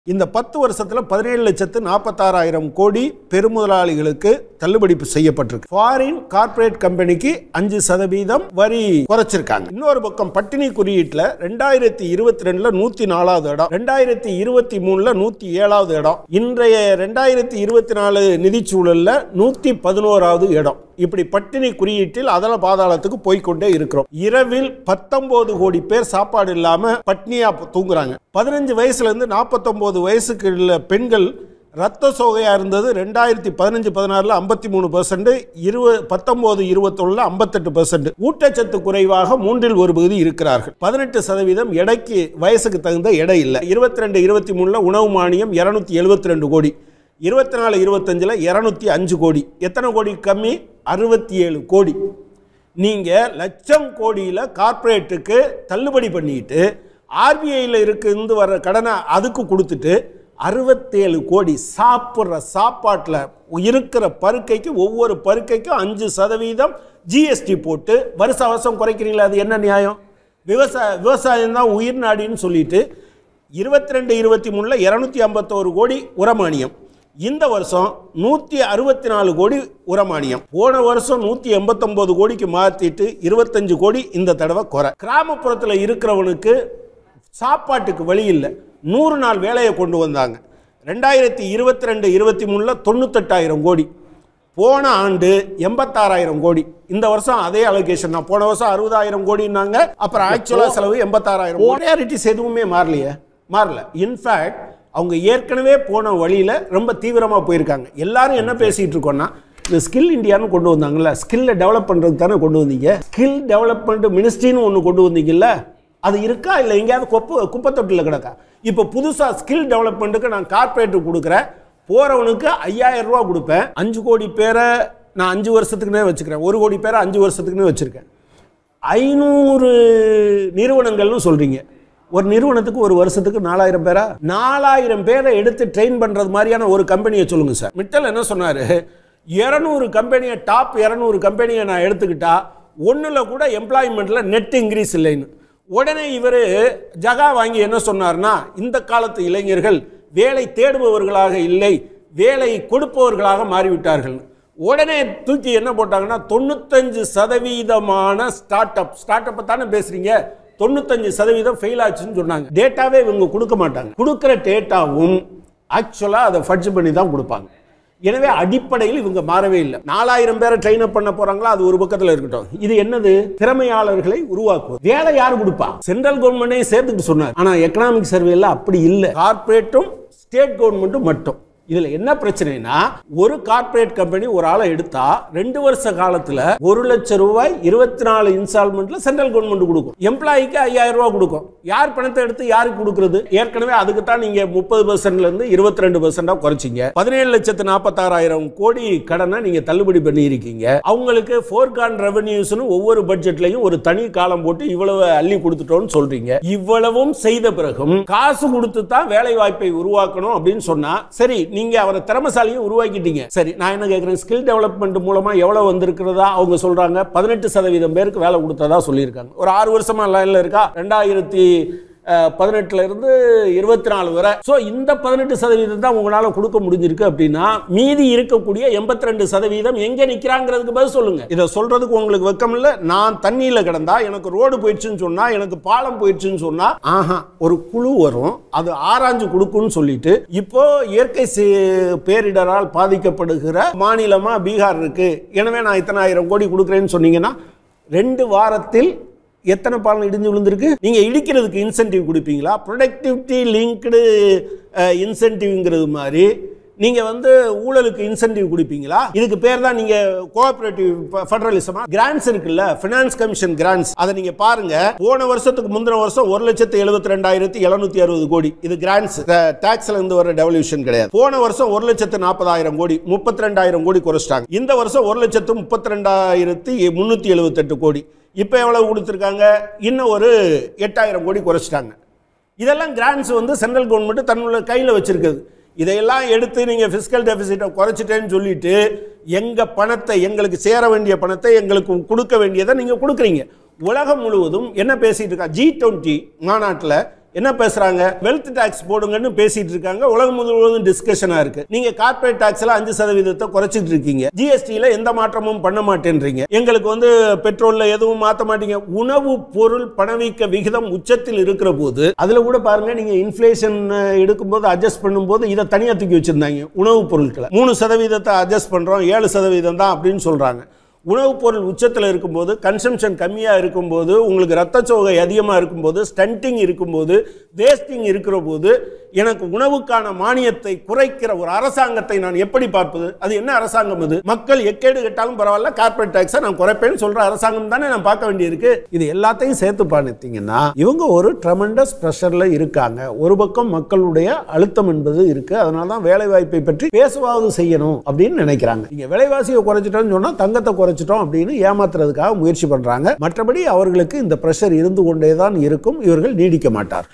இந்த பத்து வருஷத்துல பதினேழு லட்சத்து நாற்பத்தாறாயிரம் கோடி பெருமுதலாளிகளுக்கு தள்ளுபடி செய்யப்பட்டிருக்கு ஃபாரின் கார்ப்பரேட் கம்பெனிக்கு அஞ்சு சதவீதம் வரி குறைச்சிருக்காங்க இன்னொரு பக்கம் பட்டினி குறியீட்டுல ரெண்டாயிரத்தி இருபத்தி ரெண்டுல நூத்தி நாலாவது இடம் ரெண்டாயிரத்தி இருபத்தி மூணுல நூத்தி ஏழாவது இடம் இன்றைய ரெண்டாயிரத்தி இருபத்தி நாலு நிதிச்சூழல்ல நூத்தி பதினோராவது இடம் இப்படி பட்டினி குறியீட்டில் அதல பாதாளத்துக்கு போய்க்கொண்டே இருக்கிறோம் இரவில் பத்தொன்பது கோடி பேர் சாப்பாடு இல்லாம பட்னியா தூங்குறாங்க பதினஞ்சு வயசுல இருந்து நாற்பத்தொன்பது வயசுக்கு உள்ள பெண்கள் ரத்த சோகையா இருந்தது ரெண்டாயிரத்தி பதினஞ்சு பதினாறுல ஐம்பத்தி மூணு பர்சன்ட் இருபது பத்தொன்பது இருபத்தொன்னுல ஐம்பத்தெட்டு பர்சன்ட் ஊட்டச்சத்து குறைவாக மூன்றில் ஒரு பகுதி இருக்கிறார்கள் பதினெட்டு சதவீதம் எடைக்கு வயசுக்கு தகுந்த எடை இல்லை இருபத்தி ரெண்டு இருபத்தி மூணுல உணவு மானியம் இருநூத்தி எழுபத்தி ரெண்டு கோடி இருபத்தி நாலு இருபத்தஞ்சில் இரநூத்தி அஞ்சு கோடி எத்தனை கோடி கம்மி அறுபத்தி ஏழு கோடி நீங்கள் லட்சம் கோடியில் கார்ப்பரேட்டுக்கு தள்ளுபடி பண்ணிட்டு ஆர்பிஐயில் இருந்து வர கடனை அதுக்கு கொடுத்துட்டு அறுபத்தேழு கோடி சாப்பிட்ற சாப்பாட்டில் இருக்கிற பருக்கைக்கு ஒவ்வொரு பருக்கைக்கும் அஞ்சு சதவீதம் ஜிஎஸ்டி போட்டு வருஷ வருஷம் குறைக்கிறீங்களா அது என்ன நியாயம் விவசாய விவசாயம் தான் உயிர் நாடின்னு சொல்லிட்டு இருபத்தி ரெண்டு இருபத்தி மூணில் இரநூத்தி ஐம்பத்தோரு கோடி உரமானியம் இந்த வருஷம் நூற்றி அறுபத்தி நாலு கோடி உரமானியம் போன வருஷம் நூற்றி எண்பத்தொம்போது கோடிக்கு மாற்றிட்டு இருபத்தஞ்சு கோடி இந்த தடவை குறை கிராமப்புறத்தில் இருக்கிறவனுக்கு சாப்பாட்டுக்கு வழி இல்லை நூறு நாள் வேலையை கொண்டு வந்தாங்க ரெண்டாயிரத்தி இருபத்தி ரெண்டு இருபத்தி மூணில் தொண்ணூத்தெட்டாயிரம் கோடி போன ஆண்டு எண்பத்தாறாயிரம் கோடி இந்த வருஷம் அதே அலோகேஷன் தான் போன வருஷம் அறுபதாயிரம் கோடினாங்க அப்புறம் ஆக்சுவலாக செலவு எண்பத்தாறாயிரம் ப்ரையாரிட்டிஸ் எதுவுமே மாறலையே மாறல இன்ஃபேக்ட் அவங்க ஏற்கனவே போன வழியில் ரொம்ப தீவிரமாக போயிருக்காங்க எல்லாரும் என்ன பேசிகிட்டு இருக்கோன்னா இந்த ஸ்கில் இந்தியான்னு கொண்டு வந்தாங்கல்ல ஸ்கில்லை டெவலப் பண்ணுறதுக்கு தானே கொண்டு வந்தீங்க ஸ்கில் டெவலப்மெண்ட் மினிஸ்ட்ரின்னு ஒன்று கொண்டு வந்தீங்கல்ல அது இருக்கா இல்லை எங்கேயாவது கொப்பு குப்பை தொட்டியில் கிடக்கா இப்போ புதுசாக ஸ்கில் டெவலப்மெண்ட்டுக்கு நான் கார்ப்பரேட்டுக்கு கொடுக்குறேன் போகிறவனுக்கு ஐயாயிரம் ரூபா கொடுப்பேன் அஞ்சு கோடி பேரை நான் அஞ்சு வருஷத்துக்குனே வச்சுக்கிறேன் ஒரு கோடி பேரை அஞ்சு வருஷத்துக்குனே வச்சுருக்கேன் ஐநூறு நிறுவனங்கள்னு சொல்கிறீங்க ஒரு நிறுவனத்துக்கு ஒரு வருஷத்துக்கு நாலாயிரம் பேரா நாலாயிரம் பேரை எடுத்து ட்ரெயின் பண்ணுறது மாதிரியான ஒரு கம்பெனியை சொல்லுங்கள் சார் மிட்டல் என்ன சொன்னார் இரநூறு கம்பெனியை டாப் இரநூறு கம்பெனியை நான் எடுத்துக்கிட்டா ஒன்றில் கூட எம்ப்ளாய்மெண்ட்டில் நெட் இன்க்ரீஸ் இல்லைன்னு உடனே இவர் ஜகா வாங்கி என்ன சொன்னார்னா இந்த காலத்து இளைஞர்கள் வேலை தேடுபவர்களாக இல்லை வேலை கொடுப்பவர்களாக மாறிவிட்டார்கள் உடனே தூக்கி என்ன போட்டாங்கன்னா தொண்ணூத்தஞ்சு சதவீதமான ஸ்டார்ட் அப் ஸ்டார்ட் அப்பை தானே பேசுறீங்க தொண்ணூத்தஞ்சு சதவீதம் ஃபெயில் ஆச்சுன்னு சொன்னாங்க டேட்டாவே இவங்க கொடுக்க மாட்டாங்க கொடுக்குற டேட்டாவும் ஆக்சுவலாக அதை ஃபட்ஜ் பண்ணி தான் கொடுப்பாங்க எனவே அடிப்படையில் இவங்க மாறவே இல்லை நாலாயிரம் பேரை ட்ரெயின் அப் பண்ண போறாங்களா அது ஒரு பக்கத்தில் இருக்கட்டும் இது என்னது திறமையாளர்களை உருவாக்குவது வேலை யாரு கொடுப்பா சென்ட்ரல் கவர்மெண்ட்டையும் சேர்த்துட்டு சொன்னார் ஆனா எக்கனாமிக் சர்வேல அப்படி இல்லை கார்ப்பரேட்டும் ஸ்டேட் கவர்மெண்ட்டும் மட்டும் இதுல என்ன பிரச்சனைனா ஒரு கார்ப்பரேட் கம்பெனி ஒரு ஆளை எடுத்தா ரெண்டு வருஷ காலத்துல ஒரு லட்சம் ரூபாய் இருபத்தி நாலு இன்ஸ்டால்மெண்ட்ல சென்ட்ரல் கவர்மெண்ட் கொடுக்கும் எம்ப்ளாய்க்கு ஐயாயிரம் ரூபாய் கொடுக்கும் யார் பணத்தை எடுத்து யாருக்கு கொடுக்கறது ஏற்கனவே அதுக்கு தான் நீங்க முப்பது பர்சன்ட்ல இருந்து இருபத்தி ரெண்டு பர்சன்டா குறைச்சிங்க பதினேழு லட்சத்து நாற்பத்தாறாயிரம் கோடி கடனை நீங்க தள்ளுபடி பண்ணியிருக்கீங்க அவங்களுக்கு ஃபோர்கான் ரெவன்யூஸ்னு ஒவ்வொரு பட்ஜெட்லையும் ஒரு தனி காலம் போட்டு இவ்வளவு அள்ளி கொடுத்துட்டோம்னு சொல்றீங்க இவ்வளவும் செய்த பிறகும் காசு கொடுத்து தான் வேலை வாய்ப்பை உருவாக்கணும் அப்படின்னு சொன்னா சரி நீங்க அவரை திறமசாலியும் உருவாக்கிட்டீங்க சரி நான் என்ன கேட்கிறேன் ஸ்கில் டெவலப்மெண்ட் மூலமா எவ்வளவு வந்திருக்கிறதா அவங்க சொல்றாங்க பதினெட்டு சதவீதம் பேருக்கு வேலை கொடுத்ததா சொல்லியிருக்காங்க ஒரு ஆறு வருஷமா லைன்ல இருக்கா ரெண்டாயிரத்தி பதினெட்டுல இருந்து இருபத்தி நாலு வரை ஸோ இந்த பதினெட்டு சதவீதம் தான் உங்களால கொடுக்க முடிஞ்சிருக்கு அப்படின்னா மீதி இருக்கக்கூடிய எண்பத்தி ரெண்டு சதவீதம் எங்க நிக்கிறாங்கிறதுக்கு பதில் சொல்லுங்க இதை சொல்றதுக்கு உங்களுக்கு வெக்கம் இல்ல நான் தண்ணியில கிடந்தா எனக்கு ரோடு போயிடுச்சுன்னு சொன்னா எனக்கு பாலம் போயிடுச்சுன்னு சொன்னா ஆஹா ஒரு குழு வரும் அது ஆராய்ஞ்சு கொடுக்கும்னு சொல்லிட்டு இப்போ இயற்கை சி- பேரிடரால் பாதிக்கப்படுகிற மாநிலமா பீகார் இருக்கு எனவே நான் இத்தனை ஆயிரம் கோடி கொடுக்குறேன்னு சொன்னீங்கன்னா ரெண்டு வாரத்தில் எத்தனை பாலம் இடிஞ்சு விழுந்திருக்கு நீங்க இடிக்கிறதுக்கு இன்சென்டிவ் கொடுப்பீங்களா ப்ரொடக்டிவிட்டி லிங்க்டு இன்சென்டிவ்ங்கிறது மாதிரி நீங்க வந்து ஊழலுக்கு இன்சென்டிவ் கொடுப்பீங்களா இதுக்கு பேர் தான் நீங்க கோஆபரேட்டிவ் ஃபெடரலிசமா கிராண்ட்ஸ் இருக்குல்ல ஃபினான்ஸ் கமிஷன் கிராண்ட்ஸ் அதை நீங்க பாருங்க போன வருஷத்துக்கு முந்தின வருஷம் ஒரு லட்சத்து எழுபத்தி ரெண்டாயிரத்தி எழுநூத்தி அறுபது கோடி இது கிராண்ட்ஸ் டாக்ஸ்ல இருந்து வர டெவல்யூஷன் கிடையாது போன வருஷம் ஒரு லட்சத்து நாற்பதாயிரம் கோடி முப்பத்தி ரெண்டாயிரம் கோடி குறைச்சிட்டாங்க இந்த வருஷம் ஒரு லட்சத்து முப்பத்தி ரெண்டாயிரத்தி முன்னூத்தி எழுபத்தெட்டு கோடி இப்போ எவ்வளவு கொடுத்துருக்காங்க இன்னும் ஒரு எட்டாயிரம் கோடி குறைச்சிட்டாங்க இதெல்லாம் கிராண்ட்ஸ் வந்து சென்ட்ரல் கவர்மெண்ட் தன்னோட கையில் வச்சிருக்குது இதையெல்லாம் எடுத்து நீங்கள் ஃபிஸ்கல் டெபிசிட்டை குறைச்சிட்டேன்னு சொல்லிட்டு எங்கள் பணத்தை எங்களுக்கு சேர வேண்டிய பணத்தை எங்களுக்கு கொடுக்க வேண்டியதை நீங்கள் கொடுக்குறீங்க உலகம் முழுவதும் என்ன பேசிட்டு இருக்கா ஜி டுவெண்ட்டி மாநாட்டில் என்ன பேசுறாங்க வெல்த் டாக்ஸ் போடுங்கன்னு பேசிட்டு இருக்காங்க உலகம் முழுவதும் டிஸ்கஷனா இருக்கு நீங்க கார்பரேட் டாக்ஸ்ல அஞ்சு சதவீதத்தை குறைச்சிட்டு இருக்கீங்க ஜிஎஸ்டியில எந்த மாற்றமும் பண்ண மாட்டேன்றீங்க எங்களுக்கு வந்து பெட்ரோல்ல எதுவும் மாத்த மாட்டீங்க உணவு பொருள் பணவீக்க விகிதம் உச்சத்தில் இருக்கிற போது அதுல கூட பாருங்க நீங்க இன்ஃபிளேஷன் எடுக்கும்போது அட்ஜஸ்ட் பண்ணும்போது இதை தனியா தூக்கி வச்சிருந்தாங்க உணவுப் பொருட்களை மூணு சதவீதத்தை அட்ஜஸ்ட் பண்றோம் ஏழு சதவீதம் தான் அப்படின்னு சொல்றாங்க உணவுப் பொருள் உச்சத்தில் இருக்கும்போது கன்சம்ஷன் கம்மியாக இருக்கும்போது உங்களுக்கு ரத்தச்சோகை அதிகமாக இருக்கும்போது ஸ்டண்டிங் இருக்கும்போது வேஸ்டிங் இருக்கிற போது எனக்கு உணவுக்கான மானியத்தை குறைக்கிற ஒரு அரசாங்கத்தை நான் எப்படி பார்ப்பது அது என்ன அரசாங்கம் அது மக்கள் எக்கேடு கெட்டாலும் பரவாயில்ல கார்பரேட் டாக்ஸை நான் குறைப்பேன்னு சொல்ற அரசாங்கம் தானே நான் பார்க்க வேண்டியிருக்கு இது எல்லாத்தையும் சேர்த்து பார்த்தீங்கன்னா இவங்க ஒரு ட்ரமெண்டஸ் ப்ரெஷர்ல இருக்காங்க ஒரு பக்கம் மக்களுடைய அழுத்தம் என்பது இருக்கு அதனால தான் வேலை வாய்ப்பை பற்றி பேசுவாவது செய்யணும் அப்படின்னு நினைக்கிறாங்க நீங்க விலைவாசியை குறைச்சிட்டோம்னு சொன்னா தங்கத்தை குறைச்சிட்டோம் அப்படின்னு ஏமாத்துறதுக்காக முயற்சி பண்றாங்க மற்றபடி அவர்களுக்கு இந்த ப்ரெஷர் இருந்து கொண்டே தான் இருக்கும் இவர்கள் நீடிக்க மாட்டார்